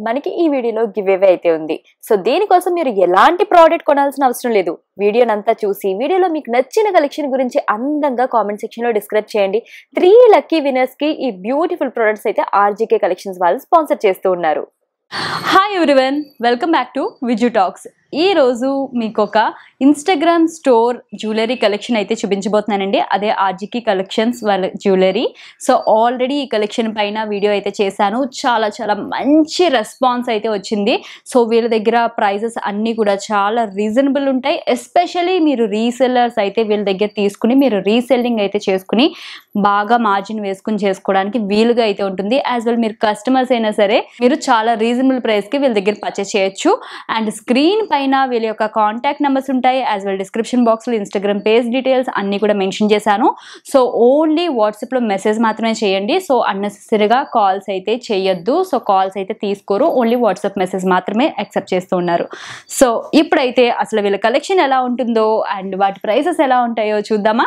మనకి ఈ వీడియోలో గివ్ అవే అయితే ఉంది సో దీనికోసం మీరు ఎలాంటి ప్రోడక్ట్ కొనాల్సిన అవసరం లేదు వీడియోనంతా చూసి వీడియోలో మీకు నచ్చిన కలెక్షన్ గురించి అందంగా కామెంట్ సెక్షన్ లో డిస్క్రైబ్ చేయండి త్రీ లక్కీ వినర్స్ కి ఈ బ్యూటిఫుల్ ప్రొడక్ట్స్ అయితే ఆర్జీకే కలెక్షన్స్ వాళ్ళు స్పాన్సర్ చేస్తూ ఉన్నారు hi everyone welcome back to Viju talks ఈ రోజు మీకు ఒక ఇన్స్టాగ్రామ్ స్టోర్ జ్యువెలరీ కలెక్షన్ అయితే చూపించబోతున్నానండి అదే ఆర్జికి కలెక్షన్స్ వాళ్ళ జ్యువెలరీ సో ఆల్రెడీ ఈ కలెక్షన్ పైన వీడియో అయితే చేశాను చాలా చాలా మంచి రెస్పాన్స్ అయితే వచ్చింది సో వీళ్ళ దగ్గర ప్రైజెస్ అన్నీ కూడా చాలా రీజనబుల్ ఉంటాయి ఎస్పెషలీ మీరు రీసెల్లర్స్ అయితే వీళ్ళ దగ్గర తీసుకుని మీరు రీసెల్లింగ్ అయితే చేసుకుని బాగా మార్జిన్ వేసుకుని చేసుకోవడానికి వీలుగా అయితే ఉంటుంది యాజ్ వెల్ మీరు కస్టమర్స్ అయినా సరే మీరు చాలా రీజనబుల్ ప్రైస్కి వీళ్ళ దగ్గర పర్చేస్ చేయొచ్చు అండ్ స్క్రీన్ పైన వీళ్ళ యొక్క కాంటాక్ట్ నెంబర్స్ ఉంటాయి యాజ్ వెల్ డిస్క్రిప్షన్ బాక్స్లో ఇన్స్టాగ్రామ్ పేజ్ డీటెయిల్స్ అన్నీ కూడా మెన్షన్ చేశాను సో ఓన్లీ వాట్సాప్లో మెసేజ్ మాత్రమే చేయండి సో అన్నెసెసరీగా కాల్స్ అయితే చేయొద్దు సో కాల్స్ అయితే తీసుకోరు ఓన్లీ వాట్సాప్ మెసేజ్ మాత్రమే యాక్సెప్ట్ చేస్తూ ఉన్నారు సో ఇప్పుడైతే అసలు వీళ్ళ కలెక్షన్ ఎలా ఉంటుందో అండ్ వాటి ప్రైసెస్ ఎలా ఉంటాయో చూద్దామా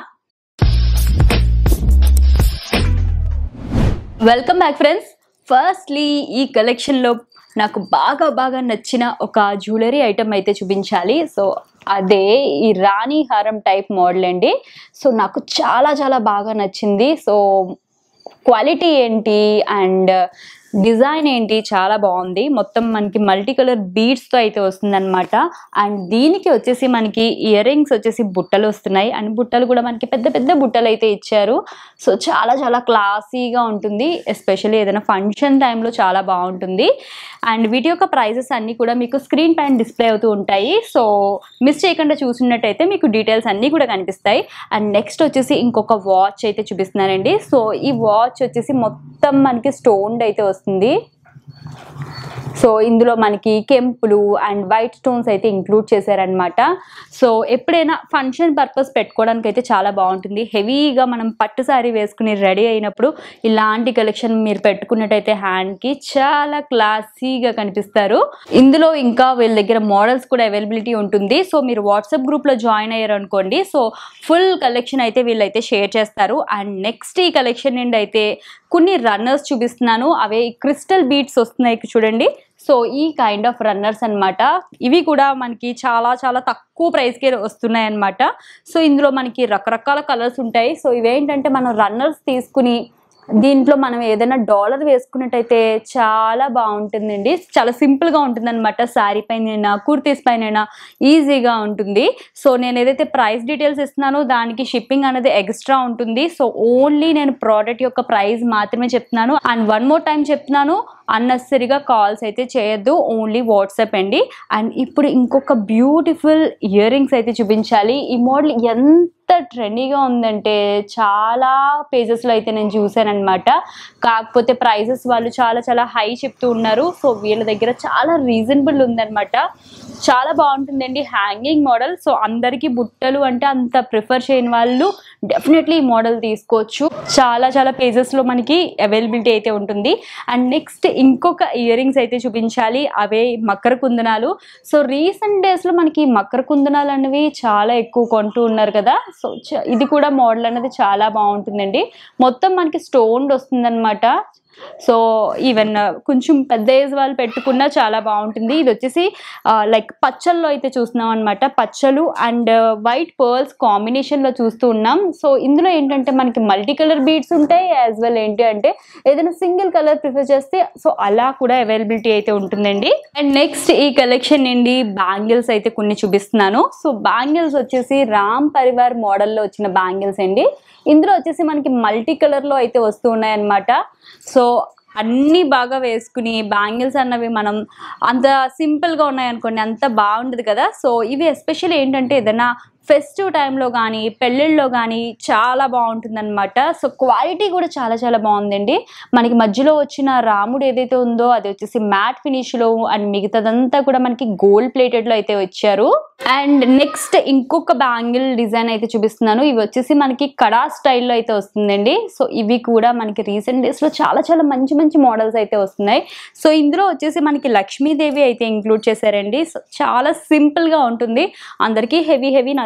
వెల్కమ్ బ్యాక్ ఫ్రెండ్స్ ఫస్ట్లీ ఈ కలెక్షన్లో నాకు బాగా బాగా నచ్చిన ఒక జ్యువెలరీ ఐటమ్ అయితే చూపించాలి సో అదే ఈ రాణి హారం టైప్ మోడల్ అండి సో నాకు చాలా చాలా బాగా నచ్చింది సో క్వాలిటీ ఏంటి అండ్ డిజైన్ ఏంటి చాలా బాగుంది మొత్తం మనకి మల్టీ కలర్ బీడ్స్తో అయితే వస్తుందన్నమాట అండ్ దీనికి వచ్చేసి మనకి ఇయర్ రింగ్స్ వచ్చేసి బుట్టలు వస్తున్నాయి అండ్ బుట్టలు కూడా మనకి పెద్ద పెద్ద బుట్టలు అయితే ఇచ్చారు సో చాలా చాలా క్లాసీగా ఉంటుంది ఎస్పెషల్లీ ఏదైనా ఫంక్షన్ టైంలో చాలా బాగుంటుంది అండ్ వీటి యొక్క ప్రైజెస్ అన్నీ కూడా మీకు స్క్రీన్ పైన డిస్ప్లే అవుతూ ఉంటాయి సో మిస్ చేయకుండా చూసినట్టయితే మీకు డీటెయిల్స్ అన్నీ కూడా కనిపిస్తాయి అండ్ నెక్స్ట్ వచ్చేసి ఇంకొక వాచ్ అయితే చూపిస్తున్నానండి సో ఈ వాచ్ వచ్చేసి మొత్తం మనకి స్టోన్డ్ అయితే వస్తుంది సో ఇందులో మనకి కెంపులు అండ్ వైట్ స్టోన్స్ అయితే ఇంక్లూడ్ చేశారనమాట సో ఎప్పుడైనా ఫంక్షన్ పర్పస్ పెట్టుకోవడానికి అయితే చాలా బాగుంటుంది హెవీగా మనం పట్టు సారీ వేసుకుని రెడీ అయినప్పుడు ఇలాంటి కలెక్షన్ మీరు పెట్టుకున్నట్టయితే హ్యాండ్కి చాలా క్లాసీగా కనిపిస్తారు ఇందులో ఇంకా వీళ్ళ దగ్గర మోడల్స్ కూడా అవైలబిలిటీ ఉంటుంది సో మీరు వాట్సాప్ గ్రూప్లో జాయిన్ అయ్యారు అనుకోండి సో ఫుల్ కలెక్షన్ అయితే వీళ్ళైతే షేర్ చేస్తారు అండ్ నెక్స్ట్ ఈ కలెక్షన్ నుండి అయితే కొన్ని రన్నర్స్ చూపిస్తున్నాను అవే క్రిస్టల్ బీట్స్ వస్తున్నాయి చూడండి సో ఈ కైండ్ ఆఫ్ రన్నర్స్ అన్నమాట ఇవి కూడా మనకి చాలా చాలా తక్కువ ప్రైస్కే వస్తున్నాయి అన్నమాట సో ఇందులో మనకి రకరకాల కలర్స్ ఉంటాయి సో ఇవేంటంటే మనం రన్నర్స్ తీసుకుని దీంట్లో మనం ఏదైనా డాలర్ వేసుకున్నట్టయితే చాలా బాగుంటుందండి చాలా సింపుల్గా ఉంటుంది అనమాట శారీ పైన కుర్తీస్ పైన ఈజీగా ఉంటుంది సో నేను ఏదైతే ప్రైస్ డీటెయిల్స్ ఇస్తున్నానో దానికి షిప్పింగ్ అనేది ఎక్స్ట్రా ఉంటుంది సో ఓన్లీ నేను ప్రోడక్ట్ యొక్క ప్రైస్ మాత్రమే చెప్తున్నాను అండ్ వన్ మోర్ టైం చెప్తున్నాను అన్నెసరీగా కాల్స్ అయితే చేయొద్దు ఓన్లీ వాట్సాప్ అండి అండ్ ఇప్పుడు ఇంకొక బ్యూటిఫుల్ ఇయర్ రింగ్స్ అయితే చూపించాలి ఈ మోడల్ ఎంత ట్రెండీగా ఉందంటే చాలా పేజెస్లో అయితే నేను చూశానమాట కాకపోతే ప్రైజెస్ వాళ్ళు చాలా చాలా హై చెప్తూ ఉన్నారు సో వీళ్ళ దగ్గర చాలా రీజనబుల్ ఉందన్నమాట చాలా బాగుంటుందండి హ్యాంగింగ్ మోడల్ సో అందరికీ బుట్టలు అంటే అంత ప్రిఫర్ చేయని వాళ్ళు డెఫినెట్లీ ఈ మోడల్ తీసుకోవచ్చు చాలా చాలా పేజెస్లో మనకి అవైలబిలిటీ అయితే ఉంటుంది అండ్ నెక్స్ట్ ఇంకొక ఇయర్ రింగ్స్ అయితే చూపించాలి అవే మకర కుందనాలు సో రీసెంట్ డేస్లో మనకి మకర కుందనాలు అనేవి చాలా ఎక్కువ కొంటూ ఉన్నారు కదా సో చ- ఇది కూడా మోడల్ అనేది చాలా బాగుంటుందండి మొత్తం మనకి స్టోన్ వస్తుందన్నమాట సో ఈవెన్ కొంచెం పెద్ద ఏజ్ వాళ్ళు పెట్టుకున్నా చాలా బాగుంటుంది ఇది వచ్చేసి లైక్ పచ్చల్లో అయితే చూస్తున్నాం అనమాట పచ్చలు అండ్ వైట్ పర్ల్స్ కాంబినేషన్లో చూస్తూ ఉన్నాం సో ఇందులో ఏంటంటే మనకి మల్టీ కలర్ బీడ్స్ ఉంటాయి యాజ్ వెల్ ఏంటి అంటే ఏదైనా సింగిల్ కలర్ ప్రిఫర్ చేస్తే సో అలా కూడా అవైలబిలిటీ అయితే ఉంటుందండి అండ్ నెక్స్ట్ ఈ కలెక్షన్ నుండి బ్యాంగిల్స్ అయితే కొన్ని చూపిస్తున్నాను సో బ్యాంగిల్స్ వచ్చేసి రామ్ పరివార్ మోడల్లో వచ్చిన బ్యాంగిల్స్ అండి ఇందులో వచ్చేసి మనకి మల్టీ కలర్లో అయితే వస్తూ ఉన్నాయన్నమాట సో అన్నీ బాగా వేసుకుని బ్యాంగిల్స్ అన్నవి మనం అంత సింపుల్గా ఉన్నాయనుకోండి అంత బాగుండదు కదా సో ఇవి ఎస్పెషల్లీ ఏంటంటే ఏదైనా ఫెస్టివ్ టైంలో కానీ పెళ్ళిళ్ళలో కానీ చాలా బాగుంటుందన్నమాట సో క్వాలిటీ కూడా చాలా చాలా బాగుందండి మనకి మధ్యలో వచ్చిన రాముడు ఏదైతే ఉందో అది వచ్చేసి మ్యాట్ ఫినిష్లో అండ్ మిగతాదంతా కూడా మనకి గోల్డ్ ప్లేటెడ్లో అయితే వచ్చారు అండ్ నెక్స్ట్ ఇంకొక బ్యాంగిల్ డిజైన్ అయితే చూపిస్తున్నాను ఇవి వచ్చేసి మనకి కడా స్టైల్లో అయితే వస్తుందండి సో ఇవి కూడా మనకి రీసెంట్ డేస్లో చాలా చాలా మంచి మంచి మోడల్స్ అయితే వస్తున్నాయి సో ఇందులో వచ్చేసి మనకి లక్ష్మీదేవి అయితే ఇంక్లూడ్ చేశారండి సో చాలా సింపుల్గా ఉంటుంది అందరికీ హెవీ హెవీ నచ్చ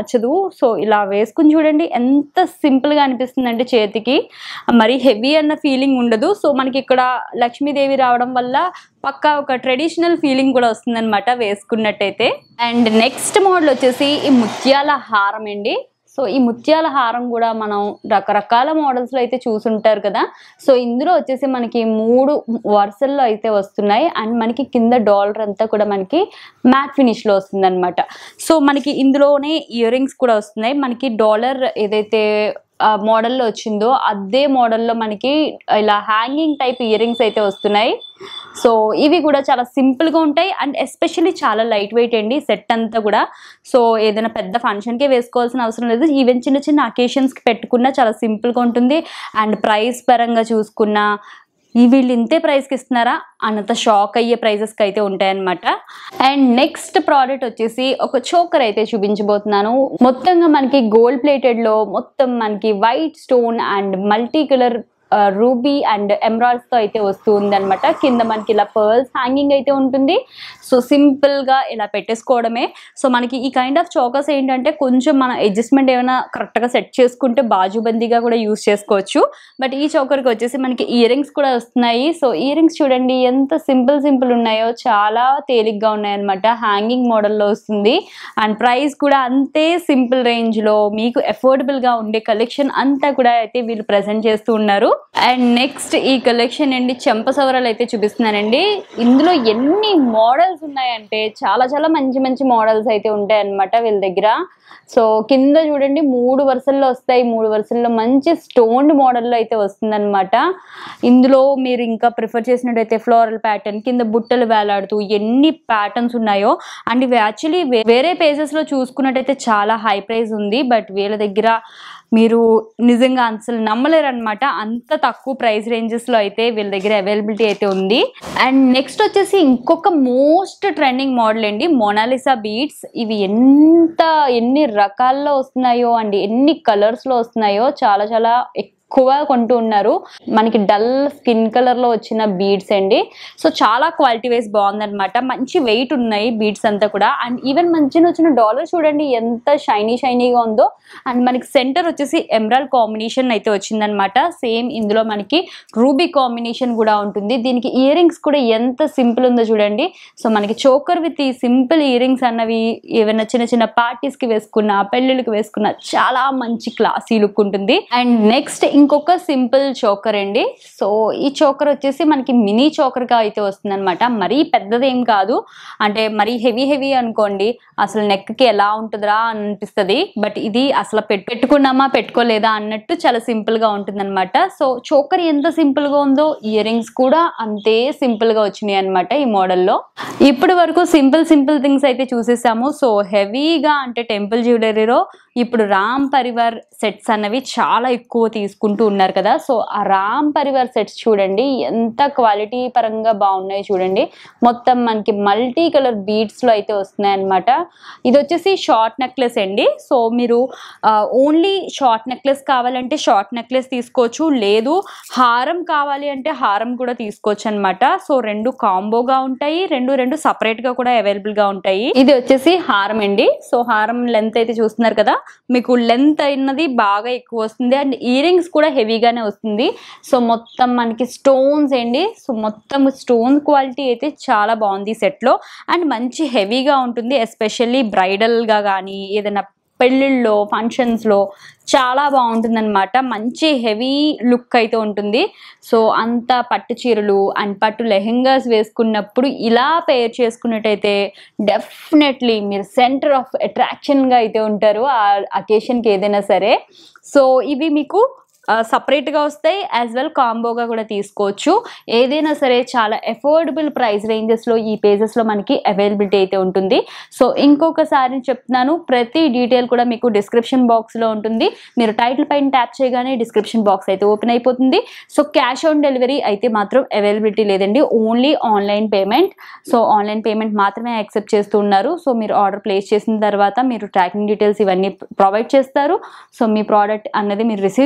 నచ్చదు సో ఇలా వేసుకుని చూడండి ఎంత సింపుల్గా అనిపిస్తుంది అంటే చేతికి మరి హెవీ అన్న ఫీలింగ్ ఉండదు సో మనకి ఇక్కడ లక్ష్మీదేవి రావడం వల్ల పక్కా ఒక ట్రెడిషనల్ ఫీలింగ్ కూడా వస్తుందన్నమాట వేసుకున్నట్టయితే అండ్ నెక్స్ట్ మోడల్ వచ్చేసి ఈ ముత్యాల హారం అండి సో ఈ ముత్యాల హారం కూడా మనం రకరకాల మోడల్స్లో అయితే చూసుంటారు కదా సో ఇందులో వచ్చేసి మనకి మూడు వరుసల్లో అయితే వస్తున్నాయి అండ్ మనకి కింద డాలర్ అంతా కూడా మనకి మ్యాట్ ఫినిష్లో వస్తుంది అనమాట సో మనకి ఇందులోనే ఇయర్ రింగ్స్ కూడా వస్తున్నాయి మనకి డాలర్ ఏదైతే ఆ మోడల్లో వచ్చిందో అదే మోడల్లో మనకి ఇలా హ్యాంగింగ్ టైప్ ఇయర్ రింగ్స్ అయితే వస్తున్నాయి సో ఇవి కూడా చాలా సింపుల్గా ఉంటాయి అండ్ ఎస్పెషల్లీ చాలా లైట్ వెయిట్ అండి సెట్ అంతా కూడా సో ఏదైనా పెద్ద ఫంక్షన్కే వేసుకోవాల్సిన అవసరం లేదు ఈవెన్ చిన్న చిన్న అకేషన్స్కి పెట్టుకున్నా చాలా సింపుల్గా ఉంటుంది అండ్ ప్రైస్ పరంగా చూసుకున్నా ఈ వీళ్ళు ఇంతే ప్రైస్కి ఇస్తున్నారా అన్నంత షాక్ అయ్యే ప్రైజెస్కి అయితే ఉంటాయన్నమాట అండ్ నెక్స్ట్ ప్రోడక్ట్ వచ్చేసి ఒక చోకర్ అయితే చూపించబోతున్నాను మొత్తంగా మనకి గోల్డ్ ప్లేటెడ్లో మొత్తం మనకి white stone and multi colour ruby and emeralds తో అయితే వస్తుంది అనమాట కింద మనకి ఇలా పర్ల్స్ హ్యాంగింగ్ అయితే ఉంటుంది సో సింపుల్ గా ఇలా పెట్టేసుకోవడమే సో మనకి ఈ కైండ్ ఆఫ్ చోకర్స్ ఏంటంటే కొంచెం మన అడ్జస్ట్మెంట్ ఏమైనా కరెక్ట్ గా సెట్ చేసుకుంటే బాజుబందీగా కూడా యూస్ చేసుకోవచ్చు బట్ ఈ చోకర్కి వచ్చేసి మనకి ఇయర్ రింగ్స్ కూడా వస్తున్నాయి సో ఇయర్ రింగ్స్ చూడండి ఎంత సింపుల్ సింపుల్ ఉన్నాయో చాలా తేలిగ్గా ఉన్నాయి అనమాట హ్యాంగింగ్ మోడల్లో వస్తుంది అండ్ ప్రైస్ కూడా అంతే సింపుల్ రేంజ్ లో మీకు అఫోర్డబుల్ గా ఉండే కలెక్షన్ అంతా కూడా అయితే వీళ్ళు ప్రజెంట్ చేస్తూ ఉన్నారు అండ్ నెక్స్ట్ ఈ కలెక్షన్ అండి చెంప సవరాలు అయితే చూపిస్తున్నానండి ఇందులో ఎన్ని మోడల్స్ ఉన్నాయంటే చాలా చాలా మంచి మంచి మోడల్స్ అయితే ఉంటాయి అన్నమాట వీళ్ళ దగ్గర సో కింద చూడండి మూడు వరుసల్లో వస్తాయి మూడు వరుసల్లో మంచి స్టోన్డ్ మోడల్లో అయితే వస్తుందన్నమాట ఇందులో మీరు ఇంకా ప్రిఫర్ చేసినట్టయితే ఫ్లోరల్ ప్యాటర్న్ కింద బుట్టలు వేలాడుతూ ఎన్ని ప్యాటర్న్స్ ఉన్నాయో అండ్ ఇవి యాక్చువల్లీ వేరే పేజెస్లో చూసుకున్నట్టయితే చాలా హై ప్రైస్ ఉంది బట్ వీళ్ళ దగ్గర మీరు నిజంగా అసలు నమ్మలేరు అనమాట అంత తక్కువ ప్రైస్ రేంజెస్లో అయితే వీళ్ళ దగ్గర అవైలబిలిటీ అయితే ఉంది అండ్ నెక్స్ట్ వచ్చేసి ఇంకొక మోస్ట్ ట్రెండింగ్ మోడల్ అండి మొనాలిసా బీడ్స్ ఇవి ఎంత ఎన్ని రకాల్లో వస్తున్నాయో అండ్ ఎన్ని కలర్స్లో వస్తున్నాయో చాలా చాలా ఎక్కువ కొంటూ ఉన్నారు మనకి డల్ స్కిన్ కలర్ లో వచ్చిన బీడ్స్ అండి సో చాలా క్వాలిటీ వైజ్ బాగుందన్నమాట మంచి వెయిట్ ఉన్నాయి బీడ్స్ అంతా కూడా అండ్ ఈవెన్ మంచిగా వచ్చిన డాలర్ చూడండి ఎంత షైనీ షైనీగా ఉందో అండ్ మనకి సెంటర్ వచ్చేసి ఎమరాల్డ్ కాంబినేషన్ అయితే వచ్చిందనమాట సేమ్ ఇందులో మనకి రూబీ కాంబినేషన్ కూడా ఉంటుంది దీనికి ఇయర్ రింగ్స్ కూడా ఎంత సింపుల్ ఉందో చూడండి సో మనకి చోకర్ విత్ ఈ సింపుల్ ఇయర్ రింగ్స్ అన్నవి ఏమైనా చిన్న చిన్న పార్టీస్ కి వేసుకున్న పెళ్ళిళ్ళకి వేసుకున్న చాలా మంచి క్లాసీ లుక్ ఉంటుంది అండ్ నెక్స్ట్ ఇంకొక సింపుల్ చోకర్ అండి సో ఈ చోకర్ వచ్చేసి మనకి మినీ చోకర్ గా అయితే వస్తుంది అనమాట మరీ పెద్దదేం కాదు అంటే మరీ హెవీ హెవీ అనుకోండి అసలు నెక్ కి ఎలా ఉంటుందిరా అని అనిపిస్తుంది బట్ ఇది అసలు పెట్ పెట్టుకున్నామా పెట్టుకోలేదా అన్నట్టు చాలా సింపుల్ గా ఉంటుంది అనమాట సో చోకర్ ఎంత సింపుల్ గా ఉందో ఇయర్ రింగ్స్ కూడా అంతే సింపుల్ గా వచ్చినాయి అనమాట ఈ మోడల్లో ఇప్పటి వరకు సింపుల్ సింపుల్ థింగ్స్ అయితే చూసేసాము సో హెవీగా అంటే టెంపుల్ జ్యువెలరీలో ఇప్పుడు రామ్ పరివార్ సెట్స్ అన్నవి చాలా ఎక్కువ తీసుకుంటూ ఉన్నారు కదా సో ఆ రామ్ పరివార్ సెట్స్ చూడండి ఎంత క్వాలిటీ పరంగా బాగున్నాయి చూడండి మొత్తం మనకి మల్టీ కలర్ బీడ్స్ లో అయితే వస్తున్నాయి అనమాట ఇది వచ్చేసి షార్ట్ నెక్లెస్ అండి సో మీరు ఓన్లీ షార్ట్ నెక్లెస్ కావాలంటే షార్ట్ నెక్లెస్ తీసుకోవచ్చు లేదు హారం కావాలి అంటే హారం కూడా తీసుకోవచ్చు అనమాట సో రెండు కాంబోగా ఉంటాయి రెండు రెండు సపరేట్ గా కూడా అవైలబుల్ గా ఉంటాయి ఇది వచ్చేసి హారం అండి సో హారం లెంత్ అయితే చూస్తున్నారు కదా మీకు లెంత్ అయినది బాగా ఎక్కువ వస్తుంది అండ్ ఇయర్ రింగ్స్ కూడా హెవీగానే వస్తుంది సో మొత్తం మనకి స్టోన్స్ అండి సో మొత్తం స్టోన్ క్వాలిటీ అయితే చాలా బాగుంది ఈ సెట్లో అండ్ మంచి హెవీగా ఉంటుంది ఎస్పెషల్లీ బ్రైడల్గా కానీ ఏదైనా పెళ్ళిళ్ళలో ఫంక్షన్స్లో చాలా బాగుంటుంది అనమాట మంచి హెవీ లుక్ అయితే ఉంటుంది సో అంత పట్టు చీరలు అండ్ పట్టు లెహెంగాస్ వేసుకున్నప్పుడు ఇలా పేర్ చేసుకున్నట్టయితే డెఫినెట్లీ మీరు సెంటర్ ఆఫ్ అట్రాక్షన్గా అయితే ఉంటారు ఆ అకేషన్కి ఏదైనా సరే సో ఇవి మీకు సపరేట్గా వస్తాయి యాజ్ వెల్ కాంబోగా కూడా తీసుకోవచ్చు ఏదైనా సరే చాలా అఫోర్డబుల్ ప్రైస్ రేంజెస్లో ఈ పేజెస్లో మనకి అవైలబిలిటీ అయితే ఉంటుంది సో ఇంకొకసారి చెప్తున్నాను ప్రతి డీటెయిల్ కూడా మీకు డిస్క్రిప్షన్ బాక్స్లో ఉంటుంది మీరు టైటిల్ పైన ట్యాప్ చేయగానే డిస్క్రిప్షన్ బాక్స్ అయితే ఓపెన్ అయిపోతుంది సో క్యాష్ ఆన్ డెలివరీ అయితే మాత్రం అవైలబిలిటీ లేదండి only online payment so online payment మాత్రమే యాక్సెప్ట్ చేస్తూ ఉన్నారు సో మీరు ఆర్డర్ ప్లేస్ చేసిన తర్వాత మీరు ట్రాకింగ్ డీటెయిల్స్ ఇవన్నీ ప్రొవైడ్ చేస్తారు సో మీ ప్రోడక్ట్ అన్నది మీరు రిసీవ్ చేసుకున్న తర్వాత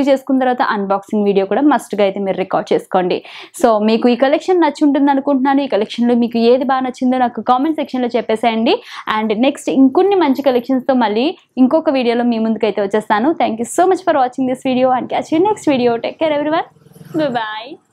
తర్వాత అన్బాక్సింగ్ వీడియో కూడా మస్ట్గా అయితే మీరు రికార్డ్ చేసుకోండి సో మీకు ఈ కలెక్షన్ నచ్చి ఉంటుంది అనుకుంటున్నాను ఈ కలెక్షన్లో మీకు ఏది బాగా నచ్చిందో నాకు కామెంట్ సెక్షన్లో చెప్పేసేయండి అండ్ నెక్స్ట్ ఇంకొన్ని మంచి కలెక్షన్స్తో మళ్ళీ ఇంకొక వీడియోలో మీ ముందుకు అయితే వచ్చేస్తాను thank you so much for watching this video and catch you next video take care everyone bye